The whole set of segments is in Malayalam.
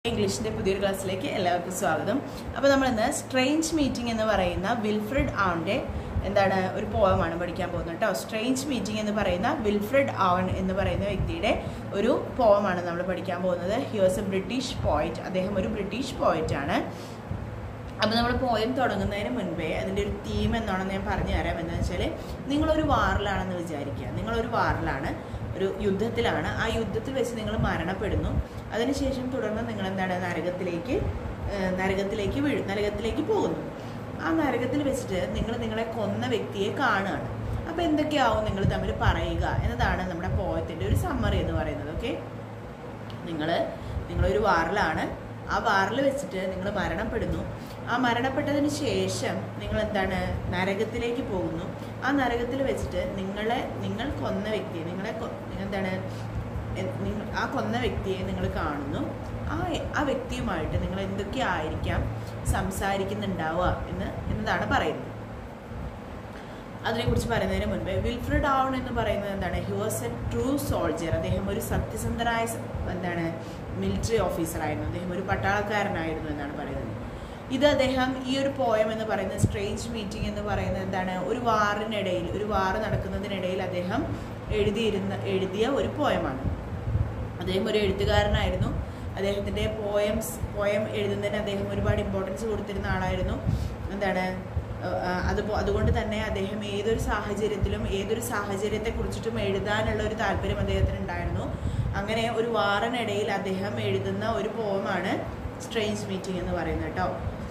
ഇംഗ്ലീഷിന്റെ പുതിയൊരു ക്ലാസ്സിലേക്ക് എല്ലാവർക്കും സ്വാഗതം അപ്പോൾ നമ്മൾ ഇന്ന് സ്ട്രേഞ്ച് മീറ്റിംഗ് എന്ന് പറയുന്ന വിൽഫ്രിഡ് ആവന്റെ എന്താണ് ഒരു പോയമാണ് പഠിക്കാൻ പോകുന്നത് കേട്ടോ സ്ട്രേഞ്ച് മീറ്റിംഗ് എന്ന് പറയുന്ന വിൽഫ്രിഡ് ആവൺ എന്ന് പറയുന്ന വ്യക്തിയുടെ ഒരു പോയമാണ് നമ്മൾ പഠിക്കാൻ പോകുന്നത് ഹി വാസ് എ ബ്രിട്ടീഷ് പോയിറ്റ് അദ്ദേഹം ഒരു ബ്രിട്ടീഷ് പോയിറ്റ് ആണ് അപ്പോൾ നമ്മൾ പോയം തുടങ്ങുന്നതിന് മുൻപേ അതിൻ്റെ ഒരു തീം എന്നാണെന്ന് ഞാൻ പറഞ്ഞു തരാം എന്ന് വെച്ചാൽ നിങ്ങളൊരു വാറിലാണെന്ന് വിചാരിക്കുക നിങ്ങളൊരു വാറിലാണ് ഒരു യുദ്ധത്തിലാണ് ആ യുദ്ധത്തിൽ വെച്ച് നിങ്ങൾ മരണപ്പെടുന്നു അതിനുശേഷം തുടർന്ന് നിങ്ങൾ എന്താണ് നരകത്തിലേക്ക് ഏഹ്, നരകത്തിലേക്ക് വീഴും നരകത്തിലേക്ക് പോകുന്നു ആ നരകത്തിൽ വെച്ചിട്ട് നിങ്ങൾ നിങ്ങളെ കൊന്ന വ്യക്തിയെ കാണുകയാണ് അപ്പോൾ എന്തൊക്കെയാവും നിങ്ങൾ തമ്മിൽ പറയുക എന്നതാണ് നമ്മുടെ പോയത്തിൻ്റെ ഒരു സമ്മറി എന്ന് പറയുന്നത് ഓക്കെ നിങ്ങൾ നിങ്ങളൊരു വാറിലാണ് ആ വാറിൽ വെച്ചിട്ട് നിങ്ങൾ മരണപ്പെടുന്നു ആ മരണപ്പെട്ടതിന് ശേഷം നിങ്ങൾ എന്താണ് നരകത്തിലേക്ക് പോകുന്നു ആ നരകത്തിൽ വെച്ചിട്ട് നിങ്ങളെ നിങ്ങൾ കൊന്ന വ്യക്തിയെ നിങ്ങളെ കൊ- എന്താണ് എ- നിങ്ങൾ ആ കൊന്ന വ്യക്തിയെ നിങ്ങൾ കാണുന്നു ആ ആ വ്യക്തിയുമായിട്ട് നിങ്ങൾ എന്തൊക്കെ ആയിരിക്കാം സംസാരിക്കുന്നുണ്ടാവുക എന്ന് എന്നതാണ് പറയുന്നത് അതിനെക്കുറിച്ച് പറയുന്നതിന് മുൻപ് വിൽഫ്രിഡ് ആവൺ എന്ന് പറയുന്നത് എന്താണ് he was a true soldier അദ്ദേഹം ഒരു സത്യസന്ധനായ സ- എന്താണ് മിലിറ്ററി ഓഫീസറായിരുന്നു അദ്ദേഹം ഒരു പട്ടാളക്കാരനായിരുന്നു എന്നാണ് പറയുന്നത് ഇത് അദ്ദേഹം ഈ ഒരു പോയം എന്ന് പറയുന്നത് സ്ട്രേഞ്ച് മീറ്റിംഗ് എന്ന് പറയുന്നത് എന്താണ് ഒരു വാറിനിടയിൽ ഒരു വാറ് നടക്കുന്നതിനിടയിൽ അദ്ദേഹം എഴുതിയിരുന്ന എഴുതിയ ഒരു പോയമാണ് അദ്ദേഹം ഒരു എഴുത്തുകാരനായിരുന്നു അദ്ദേഹത്തിൻ്റെ പോയംസ് പോയം എഴുതുന്നതിന് അദ്ദേഹം ഒരുപാട് ഇമ്പോർട്ടൻസ് കൊടുത്തിരുന്ന ആളായിരുന്നു എന്താണ് ഏഹ് അത് അതുകൊണ്ട് തന്നെ അദ്ദേഹം ഏതൊരു സാഹചര്യത്തിലും ഏതൊരു സാഹചര്യത്തെ കുറിച്ചിട്ടും എഴുതാനുള്ള ഒരു താല്പര്യം അദ്ദേഹത്തിന് ഉണ്ടായിരുന്നു അങ്ങനെ ഒരു വാറിനിടയിൽ അദ്ദേഹം എഴുതുന്ന ഒരു പോയമാണ് സ്ട്രേഞ്ച് മീറ്റിംഗ് എന്ന് പറയുന്നത് കേട്ടോ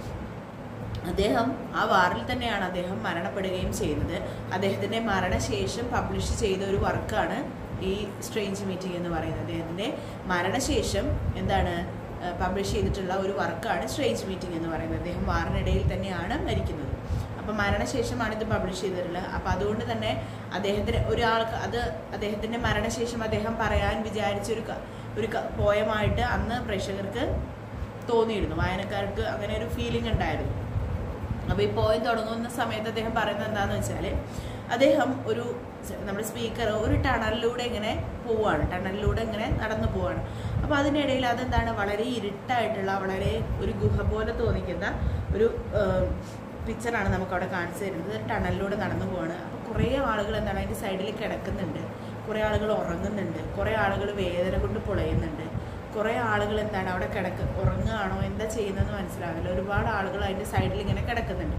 അദ്ദേഹം ആ വാറിൽ തന്നെയാണ് അദ്ദേഹം മരണപ്പെടുകയും ചെയ്യുന്നത് അദ്ദേഹത്തിൻ്റെ മരണശേഷം പബ്ലിഷ് ചെയ്ത ഒരു വർക്കാണ് ഈ സ്ട്രേഞ്ച് മീറ്റിംഗ് എന്ന് പറയുന്നത് അദ്ദേഹത്തിൻ്റെ മരണശേഷം എന്താണ് പബ്ലിഷ് ചെയ്തിട്ടുള്ള ഒരു വർക്കാണ് സ്ട്രേഞ്ച് മീറ്റിംഗ് എന്ന് പറയുന്നത് അദ്ദേഹം വാറിനിടയിൽ തന്നെയാണ് മരിക്കുന്നത് അപ്പം മരണശേഷമാണ് ഇത് പബ്ലിഷ് ചെയ്തിട്ടുള്ളത് അപ്പം അതുകൊണ്ട് തന്നെ അദ്ദേഹത്തിന് ഒരാൾക്ക് അത് അദ്ദേഹത്തിൻ്റെ മരണശേഷം അദ്ദേഹം പറയാൻ വിചാരിച്ചൊരു ക- ഒരു ക- പോയമായിട്ട് അന്ന് പ്രേക്ഷകർക്ക് തോന്നിയിരുന്നു വായനക്കാർക്ക് അങ്ങനെ ഒരു ഫീലിംഗ് ഉണ്ടായിരുന്നു അപ്പോൾ ഈ പോയം തുടങ്ങുന്ന സമയത്ത് അദ്ദേഹം പറയുന്നത് എന്താണെന്ന് വെച്ചാൽ അദ്ദേഹം ഒരു നമ്മുടെ സ്പീക്കർ ഒരു ടണലിലൂടെ ഇങ്ങനെ പോവുകയാണ് ടണലിലൂടെ ഇങ്ങനെ നടന്നു പോവുകയാണ് അപ്പോൾ അതിനിടയിൽ അതെന്താണ് വളരെ ഇരുട്ടായിട്ടുള്ള വളരെ ഒരു ഗുഹ പോലെ തോന്നിക്കുന്ന ഒരു പിക്ചറാണ് നമുക്ക് അവിടെ കാണിച്ചു തരുന്നത് ടണലിലൂടെ നടന്നു പോവാണ് അപ്പോൾ കുറേ ആളുകൾ എന്താണ് അതിൻ്റെ സൈഡിൽ കിടക്കുന്നുണ്ട് കുറേ ആളുകൾ ഉറങ്ങുന്നുണ്ട് കുറേ ആളുകൾ വേദന കൊണ്ട് പൊളയുന്നുണ്ട് കുറേ ആളുകൾ എന്താണ് അവിടെ കിടക്ക് ഉറങ്ങുകയാണോ എന്താ ചെയ്യുന്നതെന്ന് മനസ്സിലാവില്ല ഒരുപാട് ആളുകൾ അതിൻ്റെ സൈഡിൽ ഇങ്ങനെ കിടക്കുന്നുണ്ട്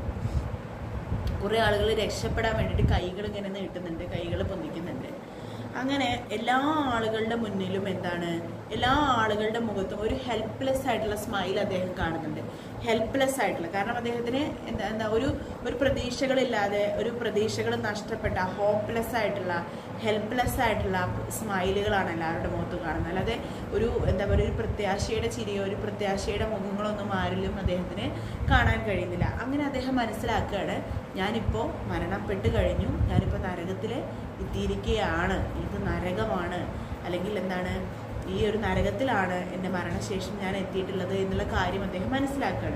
കുറേ ആളുകൾ രക്ഷപ്പെടാൻ വേണ്ടിയിട്ട് കൈകൾ ഇങ്ങനെ നീട്ടുന്നുണ്ട് കൈകൾ പൊന്തിക്കുന്നുണ്ട് അങ്ങനെ എല്ലാ ആളുകളുടെ മുന്നിലും എന്താണ് എല്ലാ ആളുകളുടെ മുഖത്തും ഒരു ഹെൽപ്ലെസ് ആയിട്ടുള്ള സ്മൈൽ അദ്ദേഹം കാണുന്നുണ്ട് ഹെൽപ്ലെസ് ആയിട്ടുള്ള കാരണം അദ്ദേഹത്തിന് എന്താ എന്താ ഒരു ഒരു പ്രതീക്ഷകളില്ലാതെ ഒരു പ്രതീക്ഷകൾ നഷ്ടപ്പെട്ട ഹോപ്പ്ലെസ് ആയിട്ടുള്ള ഹെൽപ്ലെസ് ആയിട്ടുള്ള സ്മൈലുകളാണ് എല്ലാവരുടെ മുഖത്തും കാണുന്നത് അല്ലാതെ ഒരു എന്താ പറയുക ഒരു പ്രത്യാശയുടെ ചിരിയോ ഒരു പ്രത്യാശയുടെ മുഖങ്ങളൊന്നും ആരിലും അദ്ദേഹത്തിന് കാണാൻ കഴിയുന്നില്ല അങ്ങനെ അദ്ദേഹം മനസ്സിലാക്കുകയാണ് ഞാനിപ്പോൾ മരണപ്പെട്ട് കഴിഞ്ഞു ഞാനിപ്പോൾ നരകത്തിൽ എത്തിയിരിക്കുകയാണ് ഇത് നരകമാണ് അല്ലെങ്കിൽ എന്താണ് ഈ ഒരു നരകത്തിലാണ് എൻ്റെ മരണശേഷം ഞാൻ എത്തിയിട്ടുള്ളത് എന്നുള്ള കാര്യം അദ്ദേഹം മനസ്സിലാക്കുകയാണ്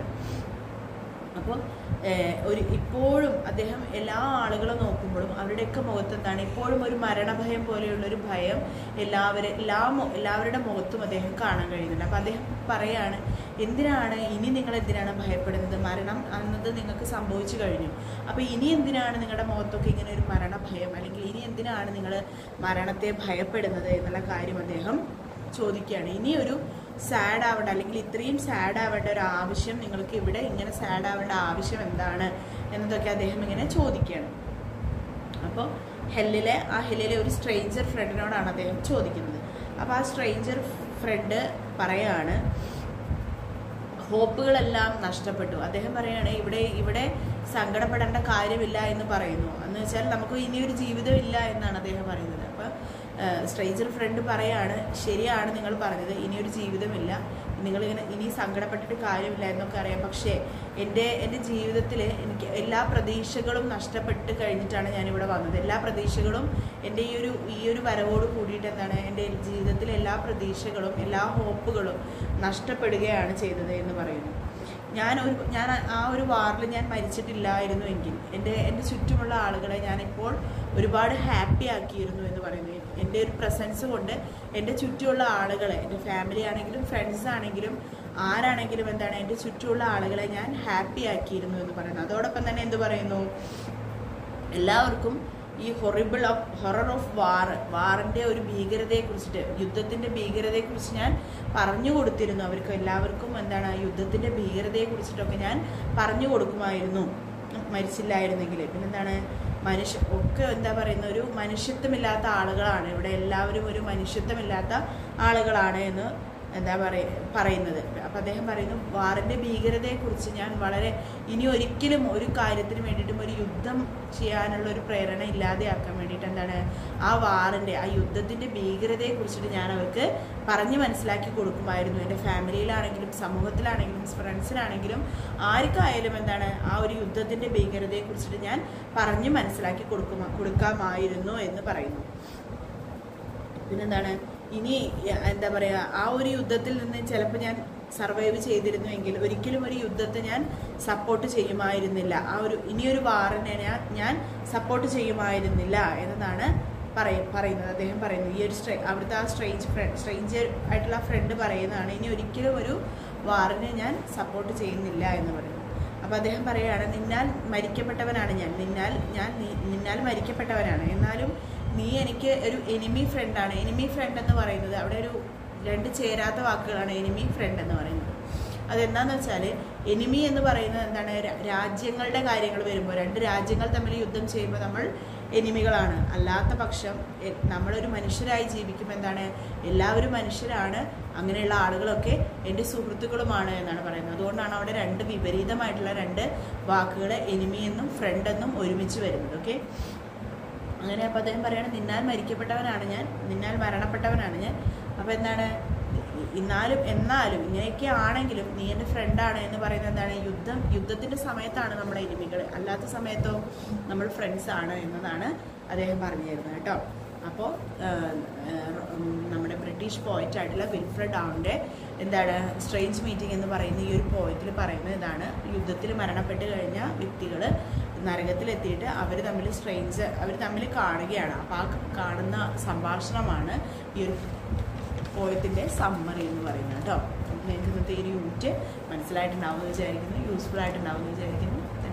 അപ്പോൾ ഒരു ഇപ്പോഴും അദ്ദേഹം എല്ലാ ആളുകളും നോക്കുമ്പോഴും അവരുടെയൊക്കെ മുഖത്ത് എന്താണ് ഇപ്പോഴും ഒരു മരണഭയം പോലെയുള്ള ഒരു ഭയം എല്ലാവരും എല്ലാ മു- എല്ലാവരുടെ മുഖത്തും അദ്ദേഹം കാണാൻ കഴിയുന്നുണ്ട് അപ്പോൾ അദ്ദേഹം പറയാണ് എന്തിനാണ് ഇനി നിങ്ങൾ എന്തിനാണ് ഭയപ്പെടുന്നത് മരണം എന്നത് നിങ്ങൾക്ക് സംഭവിച്ചു കഴിഞ്ഞു അപ്പോൾ ഇനി എന്തിനാണ് നിങ്ങളുടെ മുഖത്തൊക്കെ ഇങ്ങനെ ഒരു മരണഭയം അല്ലെങ്കിൽ ഇനി എന്തിനാണ് നിങ്ങൾ മരണത്തെ ഭയപ്പെടുന്നത് എന്നുള്ള കാര്യം അദ്ദേഹം ചോദിക്കുകയാണ് ഇനി ഒരു സാഡ് ആവേണ്ട അല്ലെങ്കിൽ ഇത്രയും സാഡ് ആവേണ്ട ഒരു ആവശ്യം നിങ്ങൾക്ക് ഇവിടെ ഇങ്ങനെ സാഡ് ആവേണ്ട ആവശ്യം എന്താണ് എന്നതൊക്കെ അദ്ദേഹം ഇങ്ങനെ ചോദിക്കുകയാണ് അപ്പോൾ ഹെല്ലിലെ ആ ഹെല്ലിലെ ഒരു സ്ട്രേഞ്ചർ ഫ്രണ്ടിനോടാണ് അദ്ദേഹം ചോദിക്കുന്നത് അപ്പോൾ ആ സ്ട്രേഞ്ചർ ഫ്രണ്ട് പറയാണ് ഹോപ്പുകളെല്ലാം നഷ്ടപ്പെട്ടു അദ്ദേഹം പറയാണ് ഇവിടെ ഇവിടെ സങ്കടപ്പെടേണ്ട കാര്യമില്ല എന്ന് പറയുന്നു എന്ന് വെച്ചാൽ നമുക്ക് ഇനിയൊരു ജീവിതമില്ല എന്നാണ് അദ്ദേഹം പറയുന്നത് അപ്പോൾ സ്ട്രേഞ്ചർ ഫ്രണ്ട് പറയാണ് ശരിയാണ് നിങ്ങൾ പറഞ്ഞത് ഇനിയൊരു ജീവിതമില്ല നിങ്ങളിങ്ങനെ ഇനി സങ്കടപ്പെട്ടിട്ട് കാര്യമില്ല എന്നൊക്കെ അറിയാം പക്ഷേ എൻ്റെ എൻ്റെ ജീവിതത്തിൽ എനിക്ക് എല്ലാ പ്രതീക്ഷകളും നഷ്ടപ്പെട്ട് കഴിഞ്ഞിട്ടാണ് ഞാനിവിടെ വന്നത് എല്ലാ പ്രതീക്ഷകളും എൻ്റെ ഈ ഒരു ഈ ഒരു വരവോട് കൂടിയിട്ട് എന്താണ് എൻ്റെ ജീവിതത്തിലെ എല്ലാ പ്രതീക്ഷകളും എല്ലാ ഹോപ്പുകളും നഷ്ടപ്പെടുകയാണ് ചെയ്തത് എന്ന് പറയുന്നു ഞാൻ ഒരു ഞാൻ ആ ഒരു വാറിൽ ഞാൻ മരിച്ചിട്ടില്ലായിരുന്നു എങ്കിൽ എൻ്റെ എൻ്റെ ചുറ്റുമുള്ള ആളുകളെ ഞാനിപ്പോൾ ഒരുപാട് ഹാപ്പി ആക്കിയിരുന്നു എന്ന് പറയുന്നു എൻ്റെ ഒരു പ്രസൻസ് കൊണ്ട് എൻ്റെ ചുറ്റുമുള്ള ആളുകളെ എൻ്റെ ഫാമിലി ആണെങ്കിലും ഫ്രണ്ട്സ് ആണെങ്കിലും ആരാണെങ്കിലും എന്താണ് എൻ്റെ ചുറ്റുമുള്ള ആളുകളെ ഞാൻ ഹാപ്പി ആക്കിയിരുന്നു എന്ന് പറയുന്നു അതോടൊപ്പം തന്നെ എന്ത് പറയുന്നു എല്ലാവർക്കും ഈ horrible of horror of war വാറിൻ്റെ ഒരു ഭീകരതയെ കുറിച്ചിട്ട് യുദ്ധത്തിൻ്റെ ഭീകരതയെ കുറിച്ച് ഞാൻ പറഞ്ഞു കൊടുത്തിരുന്നു അവർക്ക് എല്ലാവർക്കും എന്താണ് ആ യുദ്ധത്തിൻ്റെ ഭീകരതയെ കുറിച്ചിട്ടൊക്കെ ഞാൻ പറഞ്ഞു കൊടുക്കുമായിരുന്നു മരിച്ചില്ലായിരുന്നെങ്കിൽ പിന്നെന്താണ് മനുഷ്യ ഒക്കെ എന്താ പറയുന്ന ഒരു മനുഷ്യത്വമില്ലാത്ത ആളുകളാണ് ഇവിടെ എല്ലാവരും ഒരു മനുഷ്യത്വമില്ലാത്ത ആളുകളാണ് എന്ന് എന്താ പറയ പറയുന്നത് അപ്പം അദ്ദേഹം പറയുന്നു വാറിൻ്റെ ഭീകരതയെക്കുറിച്ച് ഞാൻ വളരെ ഇനി ഒരിക്കലും ഒരു കാര്യത്തിന് വേണ്ടിയിട്ടും ഒരു യുദ്ധം ചെയ്യാനുള്ള ഒരു പ്രേരണ ഇല്ലാതെയാക്കാൻ വേണ്ടിയിട്ട് എന്താണ് ആ വാറിൻ്റെ ആ യുദ്ധത്തിൻ്റെ ഭീകരതയെക്കുറിച്ചിട്ട് ഞാൻ അവർക്ക് പറഞ്ഞ് മനസ്സിലാക്കി കൊടുക്കുമായിരുന്നു എൻ്റെ ഫാമിലിയിലാണെങ്കിലും സമൂഹത്തിലാണെങ്കിലും ഫ്രണ്ട്സിനാണെങ്കിലും ആർക്കായാലും എന്താണ് ആ ഒരു യുദ്ധത്തിൻ്റെ ഭീകരതയെക്കുറിച്ചിട്ട് ഞാൻ പറഞ്ഞ് മനസ്സിലാക്കി കൊടുക്കുമാ കൊടുക്കാമായിരുന്നു എന്ന് പറയുന്നു പിന്നെന്താണ് ഇനി എ- എന്താ പറയുക ആ ഒരു യുദ്ധത്തിൽ നിന്ന് ചിലപ്പോൾ ഞാൻ സർവൈവ് ചെയ്തിരുന്നുവെങ്കിൽ ഒരിക്കലും ഒരു യുദ്ധത്തെ ഞാൻ സപ്പോർട്ട് ചെയ്യുമായിരുന്നില്ല ആ ഒരു ഇനിയൊരു വാറിനെ ഞാൻ ഞാൻ സപ്പോർട്ട് ചെയ്യുമായിരുന്നില്ല എന്നതാണ് പറയും പറയുന്നത് അദ്ദേഹം പറയുന്നു ഈ ഒരു സ്ട്രേ അവിടുത്തെ ആ സ്ട്രേഞ്ച് ഫ്രണ്ട് സ്ട്രേഞ്ചർ ആയിട്ടുള്ള ഫ്രണ്ട് പറയുന്നതാണ് ഇനി ഒരിക്കലും ഒരു വാറിനെ ഞാൻ സപ്പോർട്ട് ചെയ്യുന്നില്ല എന്ന് പറയുന്നു അപ്പോൾ അദ്ദേഹം പറയുകയാണ് നിന്നാൽ മരിക്കപ്പെട്ടവനാണ് ഞാൻ നിന്നാൽ ഞാൻ നീ- നിന്നാൽ മരിക്കപ്പെട്ടവനാണ് എന്നാലും നീ എനിക്ക് ഒരു എനിമി ഫ്രണ്ടാണ് എനിമി ഫ്രണ്ട് എന്ന് പറയുന്നത് അവിടെ ഒരു രണ്ട് ചേരാത്ത വാക്കുകളാണ് എനിമി ഫ്രണ്ട് എന്ന് പറയുന്നത് അതെന്താന്ന് വെച്ചാൽ എനിമി എന്ന് പറയുന്നത് എന്താണ് രാ- രാജ്യങ്ങളുടെ കാര്യങ്ങൾ വരുമ്പോൾ രണ്ട് രാജ്യങ്ങൾ തമ്മിൽ യുദ്ധം ചെയ്യുമ്പോൾ നമ്മൾ എനിമികളാണ് അല്ലാത്ത പക്ഷം എ- നമ്മളൊരു മനുഷ്യരായി ജീവിക്കുമ്പോൾ എന്താണ് എല്ലാവരും മനുഷ്യരാണ് അങ്ങനെയുള്ള ആളുകളൊക്കെ എൻ്റെ സുഹൃത്തുക്കളുമാണ് എന്നാണ് പറയുന്നത് അതുകൊണ്ടാണ് അവിടെ രണ്ട് വിപരീതമായിട്ടുള്ള രണ്ട് വാക്കുകൾ എനിമി എന്നും ഫ്രണ്ട് എന്നും ഒരുമിച്ച് വരുന്നത് ഓക്കെ അങ്ങനെ അപ്പോൾ അദ്ദേഹം പറയാണ് നിന്നാൽ മരിക്കപ്പെട്ടവനാണ് ഞാൻ നിന്നാൽ മരണപ്പെട്ടവനാണ് ഞാൻ അപ്പോൾ എന്താണ് എന്നാലും എന്നാലും ഇങ്ങനെയൊക്കെ ആണെങ്കിലും നീ എൻ്റെ ഫ്രണ്ടാണ് എന്ന് പറയുന്നത് എന്താണ് യുദ്ധം യുദ്ധത്തിൻ്റെ സമയത്താണ് നമ്മുടെ എനിമികൾ അല്ലാത്ത സമയത്തോ നമ്മൾ ഫ്രണ്ട്സ് ആണ് എന്നതാണ് അദ്ദേഹം പറഞ്ഞു തരുന്നത് കേട്ടോ അപ്പോൾ നമ്മുടെ ബ്രിട്ടീഷ് പോയിറ്റ് ആയിട്ടുള്ള വിൽഫ്രഡ് ഡൗണിൻ്റെ എന്താണ് സ്ട്രേഞ്ച് മീറ്റിംഗ് എന്ന് പറയുന്ന ഈ ഒരു പോയത്തിൽ പറയുന്നത് ഇതാണ് യുദ്ധത്തിൽ മരണപ്പെട്ട് കഴിഞ്ഞ വ്യക്തികൾ നരകത്തിലെത്തിയിട്ട് അവർ തമ്മിൽ സ്ട്രേഞ്ച് അവർ തമ്മിൽ കാണുകയാണ് അപ്പോൾ ആ കാണുന്ന സംഭാഷണമാണ് ഈ ഒരു പോയത്തിൻ്റെ സമ്മറി എന്ന് പറയുന്നത് കേട്ടോ നിങ്ങൾക്ക് ഇന്നത്തെ ഈ ഒരു യൂണിറ്റ് മനസ്സിലായിട്ടുണ്ടാവുമെന്ന് വിചാരിക്കുന്നു യൂസ്ഫുൾ ആയിട്ടുണ്ടാവുമെന്ന് വിചാരിക്കുന്നു